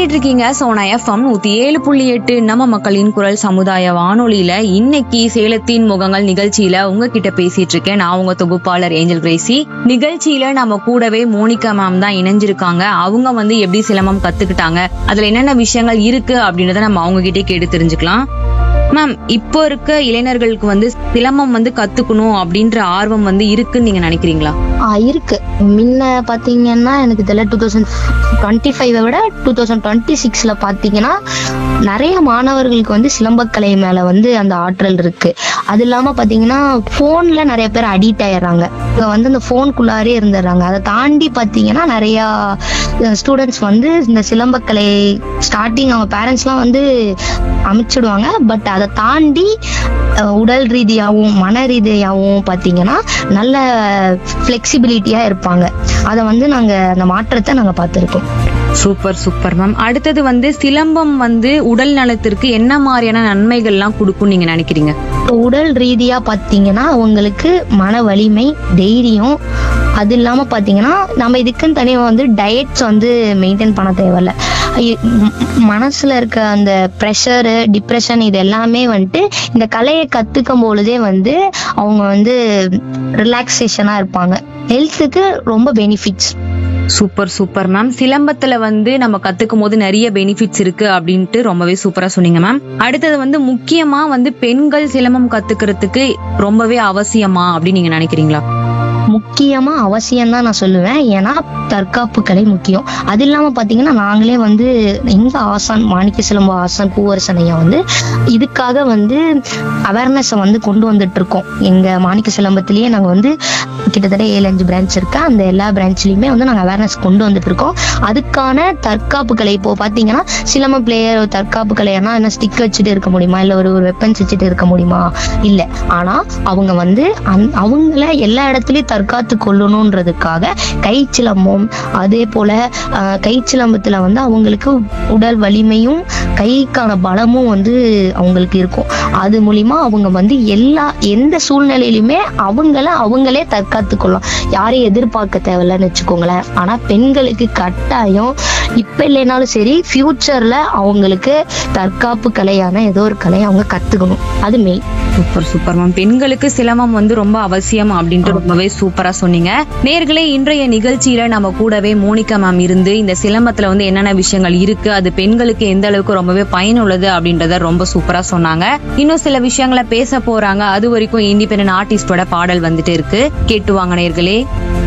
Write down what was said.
கேட்டுட்டு இருக்கீங்க சோனா எஃப்எம் நூத்தி ஏழு புள்ளி எட்டு நம்ம மக்களின் குரல் சமுதாய வானொலியில இன்னைக்கு சேலத்தின் முகங்கள் நிகழ்ச்சியில உங்ககிட்ட பேசிட்டு இருக்கேன் நான் உங்க தொகுப்பாளர் ஏஞ்சல் கிரேசி நிகழ்ச்சியில நம்ம கூடவே மோனிகா மேம் தான் இணைஞ்சிருக்காங்க அவங்க வந்து எப்படி சிலம்பம் கத்துக்கிட்டாங்க அதுல என்னென்ன விஷயங்கள் இருக்கு அப்படின்றத நம்ம அவங்க கிட்டே கேட்டு தெரிஞ்சுக்கலாம் மேம் இப்போ இருக்க இளைஞர்களுக்கு வந்து சிலம்பம் வந்து கத்துக்கணும் அப்படின்ற ஆர்வம் வந்து இருக்குன்னு நீங்க நினைக்கிறீங்களா ஆ இருக்கு முன்ன பாத்தீங்கன்னா எனக்கு இதில் டூ தௌசண்ட் டுவெண்ட்டி ஃபைவை விட டூ தௌசண்ட் டுவெண்ட்டி சிக்ஸில் பார்த்தீங்கன்னா நிறைய மாணவர்களுக்கு வந்து சிலம்பக்கலை மேலே வந்து அந்த ஆற்றல் இருக்கு அது இல்லாமல் பார்த்தீங்கன்னா ஃபோனில் நிறைய பேர் அடிக்ட் ஆயிடுறாங்க இவங்க வந்து அந்த ஃபோனுக்குள்ளாரே இருந்துடுறாங்க அதை தாண்டி பார்த்தீங்கன்னா நிறையா ஸ்டூடெண்ட்ஸ் வந்து இந்த சிலம்பக்கலை ஸ்டார்டிங் அவங்க பேரண்ட்ஸ்லாம் வந்து அமைச்சிடுவாங்க பட் அதை தாண்டி அஹ், உடல் ரீதியாகவும் மன ரீதியாகவும் பார்த்தீங்கன்னா நல்ல ஃப்ளெக்சிபிலிட்டியாக இருப்பாங்க அதை வந்து நாங்கள் அந்த மாற்றத்தை நாங்கள் பார்த்துருக்கோம் சூப்பர் சூப்பர் மேம் அடுத்தது வந்து சிலம்பம் வந்து உடல் நலத்திற்கு என்ன மாதிரியான நன்மைகள்லாம் கொடுக்கும் நீங்க நினைக்கிறீங்க உடல் ரீதியா பாத்தீங்கன்னா அவங்களுக்கு மன வலிமை தைரியம் அது இல்லாம பாத்தீங்கன்னா நம்ம இதுக்குன்னு தனியா வந்து டயட்ஸ் வந்து மெயின்டைன் பண்ண தேவையில்ல ஐ- ம், மனசுல இருக்க அந்த ப்ரெஷரு டிப்ரெஷன் இது எல்லாமே வந்துட்டு இந்த கலையை கத்துக்கும் பொழுதே வந்து அவங்க வந்து ரிலாக்ஸேஷனா இருப்பாங்க ஹெல்த்துக்கு ரொம்ப பெனிஃபிட்ஸ் சூப்பர் சூப்பர் மேம் சிலம்பத்துல வந்து நம்ம கத்துக்கும் போது நிறைய பெனிஃபிட்ஸ் இருக்கு அப்படின்ட்டு ரொம்பவே சூப்பரா சொன்னீங்க மேம் அடுத்தது வந்து முக்கியமா வந்து பெண்கள் சிலம்பம் கத்துக்கிறதுக்கு ரொம்பவே அவசியமா அப்படின்னு நீங்க நினைக்கிறீங்களா முக்கியமா அவசியம் தான் நான் சொல்லுவேன் ஏன்னா தற்காப்பு கலை முக்கியம் அது இல்லாம பாத்தீங்கன்னா நாங்களே வந்து எங்க ஆசான் மாணிக்க சிலம்பு ஆசான் பூவரசன் ஐயா வந்து இதுக்காக வந்து அவேர்னஸ் வந்து கொண்டு வந்துட்டு இருக்கோம் எங்க மாணிக்க சிலம்பத்திலேயே நாங்க வந்து கிட்டத்தட்ட ஏழு அஞ்சு பிரான்ச் இருக்கு அந்த எல்லா பிரான்ச்லயுமே வந்து நாங்க அவேர்னஸ் கொண்டு வந்துட்டு இருக்கோம் அதுக்கான தற்காப்பு கலை இப்போ பாத்தீங்கன்னா சிலம்ப பிளேயர் தற்காப்பு கலையனா என்ன ஸ்டிக் வச்சுட்டு இருக்க முடியுமா இல்ல ஒரு ஒரு வெப்பன்ஸ் வச்சுட்டு இருக்க முடியுமா இல்ல ஆனா அவங்க வந்து அந்- அவங்கள எல்லா இடத்துலயும் தற்காத்து கொள்ளணுன்றதுக்காக கை சிலம்பம் அதே போல ஆஹ், கை சிலம்பத்துல வந்து அவங்களுக்கு உடல் வலிமையும் கைக்கான பலமும் வந்து அவங்களுக்கு இருக்கும் அது மூலியமா அவங்க வந்து எல்லா எந்த சூழ்நிலையிலுமே அவங்கள அவங்களே தற்காத்து கொள்ளலாம் யாரையும் எதிர்பார்க்க தேவையில்லன்னு வச்சுக்கோங்களேன் ஆனா பெண்களுக்கு கட்டாயம் இப்ப இல்லைனாலும் சரி ஃபியூச்சர்ல அவங்களுக்கு தற்காப்பு கலையான ஏதோ ஒரு கலையை அவங்க கத்துக்கணும் அது மெயின் சூப்பர் சூப்பர் மேம் பெண்களுக்கு சிலம்பம் வந்து ரொம்ப அவசியம் அப்படின்ட்டு ரொம்பவே சூப்பரா சொன்னீங்க நேர்களே இன்றைய நிகழ்ச்சியில நம்ம கூடவே மோனிகா மேம் இருந்து இந்த சிலம்பத்துல வந்து என்னென்ன விஷயங்கள் இருக்கு அது பெண்களுக்கு எந்த அளவுக்கு ரொம்பவே பயனுள்ளது அப்படின்றத ரொம்ப சூப்பரா சொன்னாங்க இன்னும் சில விஷயங்களை பேச போறாங்க அது வரைக்கும் இண்டிபெண்டன்ட் ஆர்டிஸ்டோட பாடல் வந்துட்டு இருக்கு கேட்டு வாங்க நேர்களே